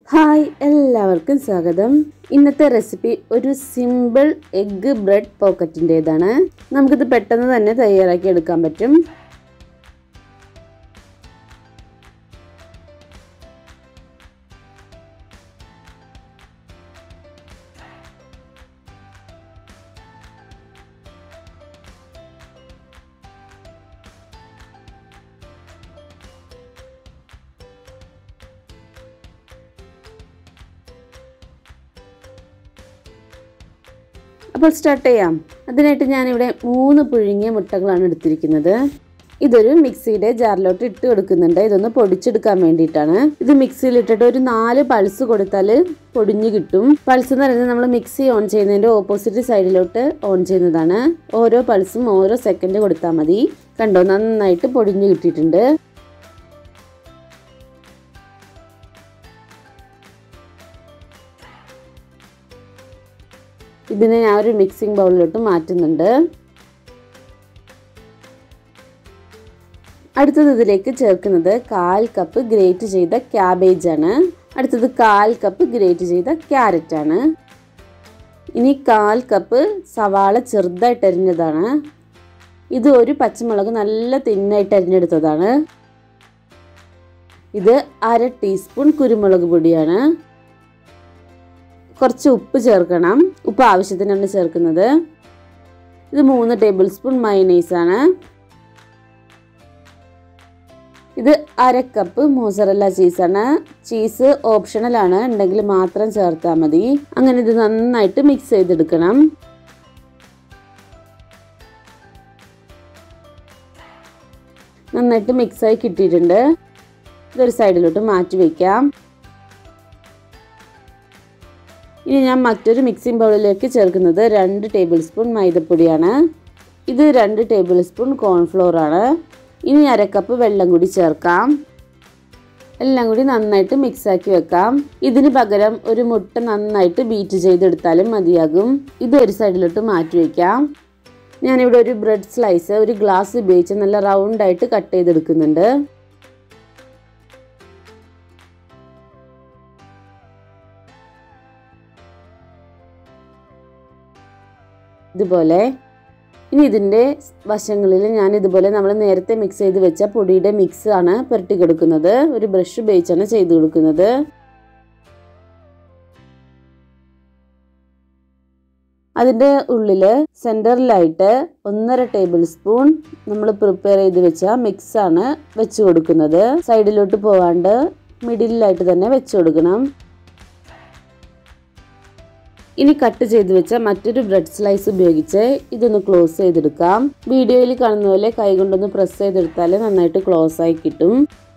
hi എല്ലാവർക്കും സ്വാഗതം ഇന്നത്തെ റെസിപ്പി ഒരു സിമ്പിൾ എഗ്ഗ് ബ്രെഡ് പോക്കറ്റിൻ്റെതാണ് നമുക്കിത് പെട്ടെന്ന് തന്നെ തയ്യാറാക്കി എടുക്കാൻ പറ്റും അപ്പോൾ സ്റ്റാർട്ട് ചെയ്യാം അതിനായിട്ട് ഞാനിവിടെ മൂന്ന് പുഴുങ്ങിയ മുട്ടകളാണ് എടുത്തിരിക്കുന്നത് ഇതൊരു മിക്സിയുടെ ജാറിലോട്ട് ഇട്ട് കൊടുക്കുന്നുണ്ട് ഇതൊന്ന് പൊടിച്ചെടുക്കാൻ വേണ്ടിയിട്ടാണ് ഇത് മിക്സിയിൽ ഇട്ടിട്ട് ഒരു നാല് പൾസ് കൊടുത്താൽ പൊടിഞ്ഞു കിട്ടും പൾസ് എന്ന് പറയുന്നത് നമ്മൾ മിക്സി ഓൺ ചെയ്യുന്നതിൻ്റെ ഓപ്പോസിറ്റ് സൈഡിലോട്ട് ഓൺ ചെയ്യുന്നതാണ് ഓരോ പൾസും ഓരോ സെക്കൻഡ് കൊടുത്താൽ മതി കണ്ടോ നന്നായിട്ട് പൊടിഞ്ഞു കിട്ടിയിട്ടുണ്ട് ഇതിനെ ഞാൻ ഒരു മിക്സിംഗ് ബൗളിലോട്ട് മാറ്റുന്നുണ്ട് അടുത്തത് ഇതിലേക്ക് ചേർക്കുന്നത് കാൽ കപ്പ് ഗ്രേറ്റ് ചെയ്ത ക്യാബേജ് ആണ് അടുത്തത് കാൽ കപ്പ് ഗ്രേറ്റ് ചെയ്ത ക്യാരറ്റ് ആണ് ഇനി കാൽ കപ്പ് സവാള ചെറുതായിട്ട് അരിഞ്ഞതാണ് ഇത് ഒരു പച്ചമുളക് നല്ല തിന്നായിട്ട് അരിഞ്ഞെടുത്തതാണ് ഇത് അര ടീസ്പൂൺ കുരുമുളക് പൊടിയാണ് കുറച്ച് ഉപ്പ് ചേർക്കണം ഉപ്പ് ആവശ്യത്തിനാണ് ചേർക്കുന്നത് ഇത് മൂന്ന് ടേബിൾ സ്പൂൺ മയനൈസ് ആണ് ഇത് അര കപ്പ് മോസറല്ല ചീസാണ് ചീസ് ഓപ്ഷണൽ ആണ് ഉണ്ടെങ്കിൽ മാത്രം ചേർത്താൽ മതി അങ്ങനെ ഇത് നന്നായിട്ട് മിക്സ് ചെയ്തെടുക്കണം നന്നായിട്ട് മിക്സായി കിട്ടിയിട്ടുണ്ട് ഇതൊരു സൈഡിലോട്ട് മാറ്റി വയ്ക്കാം ഇനി ഞാൻ മറ്റൊരു മിക്സിംഗ് ബൗളിലേക്ക് ചേർക്കുന്നത് രണ്ട് ടേബിൾ സ്പൂൺ മൈദപ്പൊടിയാണ് ഇത് രണ്ട് ടേബിൾ സ്പൂൺ കോൺഫ്ലോർ ആണ് ഇനി അരക്കപ്പ് വെള്ളം കൂടി ചേർക്കാം എല്ലാം കൂടി നന്നായിട്ട് മിക്സ് ആക്കി വെക്കാം ഇതിന് പകരം ഒരു മുട്ട നന്നായിട്ട് ബീറ്റ് ചെയ്തെടുത്താലും മതിയാകും ഇത് ഒരു സൈഡിലോട്ട് മാറ്റി വയ്ക്കാം ഞാനിവിടെ ഒരു ബ്രെഡ് സ്ലൈസ് ഒരു ഗ്ലാസ് ഉപയോഗിച്ച് നല്ല റൗണ്ടായിട്ട് കട്ട് ചെയ്തെടുക്കുന്നുണ്ട് ഇതുപോലെ ഇനി ഇതിൻ്റെ വശങ്ങളിൽ ഞാൻ ഇതുപോലെ നമ്മൾ നേരത്തെ മിക്സ് ചെയ്ത് വെച്ച പൊടിയുടെ മിക്സ് ആണ് പുരട്ടി കൊടുക്കുന്നത് ഒരു ബ്രഷ് ഉപയോഗിച്ചാണ് ചെയ്ത് കൊടുക്കുന്നത് അതിൻ്റെ ഉള്ളിൽ സെൻറ്ററിലായിട്ട് ഒന്നര ടേബിൾ സ്പൂൺ നമ്മൾ പ്രിപ്പയർ ചെയ്ത് വെച്ച മിക്സ് ആണ് വെച്ച് കൊടുക്കുന്നത് സൈഡിലോട്ട് പോവാണ്ട് മിഡിലായിട്ട് തന്നെ വെച്ച് കൊടുക്കണം ഇനി കട്ട് ചെയ്ത് വെച്ച മറ്റൊരു ബ്രെഡ് സ്ലൈസ് ഉപയോഗിച്ച് ഇതൊന്ന് ക്ലോസ് ചെയ്തെടുക്കാം വീഡിയോയിൽ കാണുന്ന പോലെ കൈകൊണ്ടൊന്ന് പ്രസ് ചെയ്തെടുത്താൽ നന്നായിട്ട് ക്ലോസ് ആയി കിട്ടും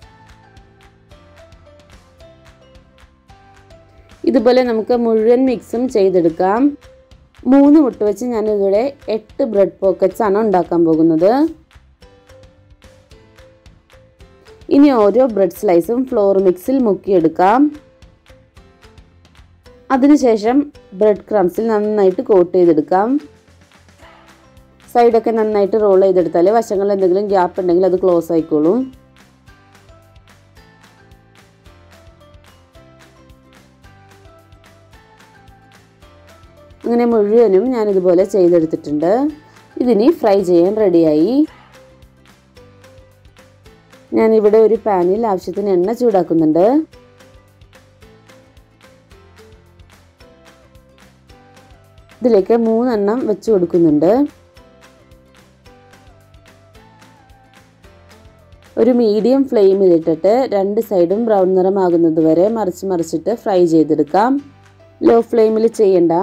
ഇതുപോലെ നമുക്ക് മുഴുവൻ മിക്സും ചെയ്തെടുക്കാം മൂന്ന് മുട്ട വെച്ച് ഞാനിവിടെ എട്ട് ബ്രെഡ് പോക്കറ്റ്സ് ആണ് ഉണ്ടാക്കാൻ പോകുന്നത് ഇനി ഓരോ ബ്രെഡ് സ്ലൈസും ഫ്ലോർ മിക്സിൽ മുക്കിയെടുക്കാം അതിനുശേഷം ബ്രെഡ് ക്രംസിൽ നന്നായിട്ട് കോട്ട് ചെയ്തെടുക്കാം സൈഡൊക്കെ നന്നായിട്ട് റോൾ ചെയ്തെടുത്താൽ വശങ്ങളിൽ എന്തെങ്കിലും ഗ്യാപ്പ് ഉണ്ടെങ്കിൽ അത് ക്ലോസ് ആയിക്കോളും അങ്ങനെ മുഴുവനും ഞാൻ ഇതുപോലെ ചെയ്തെടുത്തിട്ടുണ്ട് ഇതിനി ഫ്രൈ ചെയ്യാൻ റെഡിയായി ഞാനിവിടെ ഒരു പാനിൽ ആവശ്യത്തിന് എണ്ണ ചൂടാക്കുന്നുണ്ട് ഇതിലേക്ക് മൂന്നെണ്ണം വെച്ച് കൊടുക്കുന്നുണ്ട് ഒരു മീഡിയം ഫ്ലെയിമിലിട്ടിട്ട് രണ്ട് സൈഡും ബ്രൗൺ നിറമാകുന്നത് വരെ മറിച്ച് മറിച്ചിട്ട് ഫ്രൈ ചെയ്തെടുക്കാം ലോ ഫ്ലെയിമിൽ ചെയ്യണ്ട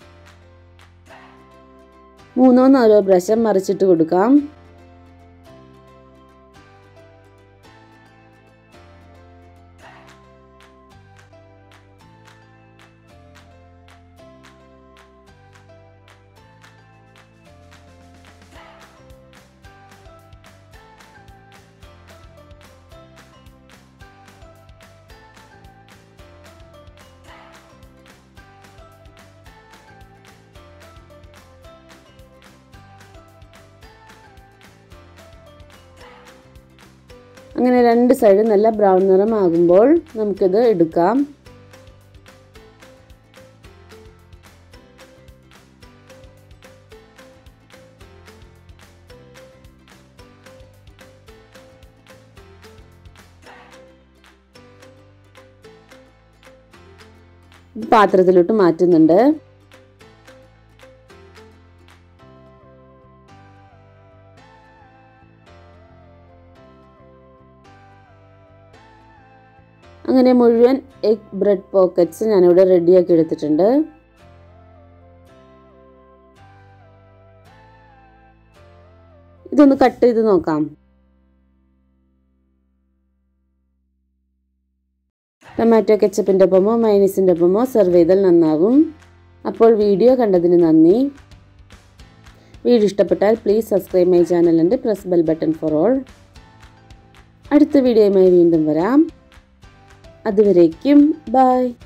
മൂന്നോ നാലോ പ്രാവശ്യം മറിച്ചിട്ട് കൊടുക്കാം അങ്ങനെ രണ്ട് സൈഡും നല്ല ബ്രൗൺ നിറമാകുമ്പോൾ നമുക്കിത് എടുക്കാം ഇത് പാത്രത്തിലോട്ട് മാറ്റുന്നുണ്ട് അങ്ങനെ മുഴുവൻ എഗ് ബ്രെഡ് പോക്കറ്റ്സ് ഞാനിവിടെ റെഡിയാക്കി എടുത്തിട്ടുണ്ട് ഇതൊന്ന് കട്ട് ചെയ്ത് നോക്കാം ടൊമാറ്റോ കെച്ചപ്പിൻ്റെ ഒപ്പമോ മൈനീസിൻ്റെ ഒപ്പമോ സെർവ് ചെയ്താൽ നന്നാകും അപ്പോൾ വീഡിയോ കണ്ടതിന് നന്ദി വീഡിയോ ഇഷ്ടപ്പെട്ടാൽ please subscribe my channel and press bell button for all അടുത്ത വീഡിയോയുമായി വീണ്ടും വരാം അതുവരേക്കും ബൈ